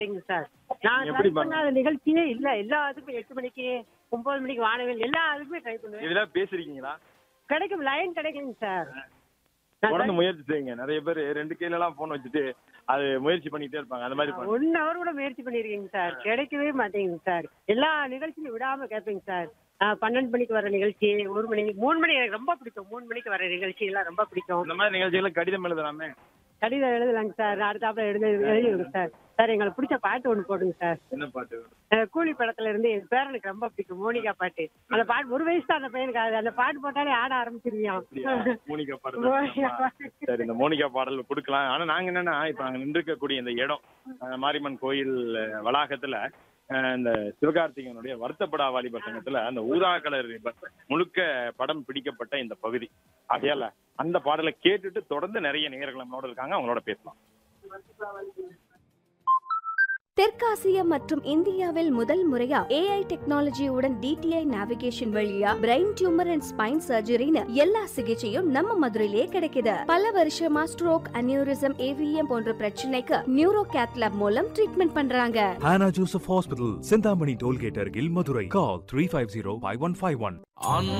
சரிங்க சார் நான் எப்படி ட்ரை பண்ணாத நிகழ்ச்சியே இல்ல எல்லாத்துக்கும் எட்டு மணிக்கு ஒன்பது மணிக்கு வானவில் எல்லா இதுக்குமே ட்ரை பண்ணுவேன் இதெல்லாம் பேசிருக்கீங்களா கிடைக்கும் லைன் கிடைக்குங்க சார் நான் தொடர்ந்து முயற்சி செய்யுங்க நிறைய பேர் ரெண்டு கையில எல்லாம் போன் வச்சுட்டு அது முயற்சி பண்ணிட்டே இருப்பாங்க அந்த மாதிரி பண்ணுங்க ஒன் ஹவர் கூட முயற்சி பண்ணிருக்கீங்க சார் கிடைக்கவே மாட்டேங்குது சார் எல்லா நிகழ்ச்சியும் விடாம கேட்பேங்க சார் ஆஹ் பன்னெண்டு மணிக்கு வர நிகழ்ச்சி ஒரு மணிக்கு மூணு மணி எனக்கு ரொம்ப பிடிக்கும் மூணு மணிக்கு வர நிகழ்ச்சி எல்லாம் ரொம்ப பிடிக்கும் இந்த மாதிரி நிகழ்ச்சிகளை கடிதம் எழுதலாமே கடிதம் எழுதலாங்க சார் அடுத்தாப்புல எழுத எழுதிடுங்க சார் சார் எங்களுக்கு பிடிச்ச பாட்டு ஒன்று போடுங்க சார் என்ன பாட்டு அஹ் கூலி படத்துல இருந்து என் பேரனுக்கு ரொம்ப பிடிக்கும் மோனிகா பாட்டு அந்த பாட்டு ஒரு வயசு தான் அந்த பையனுக்கு அது அந்த பாட்டு போட்டாலே ஆட ஆரம்பிச்சிருவியான் அப்படியா? மோனிகா பாடல் மோனிகா பாட்டு. சரி இந்த மோனிகா பாடல் கொடுக்கலாம் ஆனா நாங்க என்னன்னா இப்ப நாங்க நின்றுக்கக்கூடிய இந்த இடம் அஹ், மாரியம்மன் கோயில் அஹ், வளாகத்துல அஹ், இந்த சிவகார்த்திகனுடைய வருத்தப்படா வாலிபர் சங்கத்துல அந்த ஊதா கலர் ரிப்பன் முழுக்க படம் பிடிக்கப்பட்ட இந்த பகுதி ஆகையால அந்த பாடலை கேட்டுட்டு தொடர்ந்து நிறைய நேயர்கள் நம்மளோட இருக்காங்க அவங்களோட பேசலாம் தெற்காசிய மற்றும் இந்தியாவில் முதல் முறையா ஏஐ டெக்னாலஜியுடன் டிடிஐ நேவிகேஷன் வழியா பிரெயின் டியூமர் அண்ட் ஸ்பைன் சர்ஜரின்னு எல்லா சிகிச்சையும் நம்ம மதுரையிலே கிடைக்குது பல வருஷமா ஸ்ட்ரோக் அனியூரிசம் ஏவிஎம் போன்ற பிரச்சனைக்கு நியூரோ கேத்லாப் மூலம் ட்ரீட்மெண்ட் பண்றாங்க Hannah Joseph Hospital, Sindhamani Tollgate, Argil, Madurai. Call 350 5151. On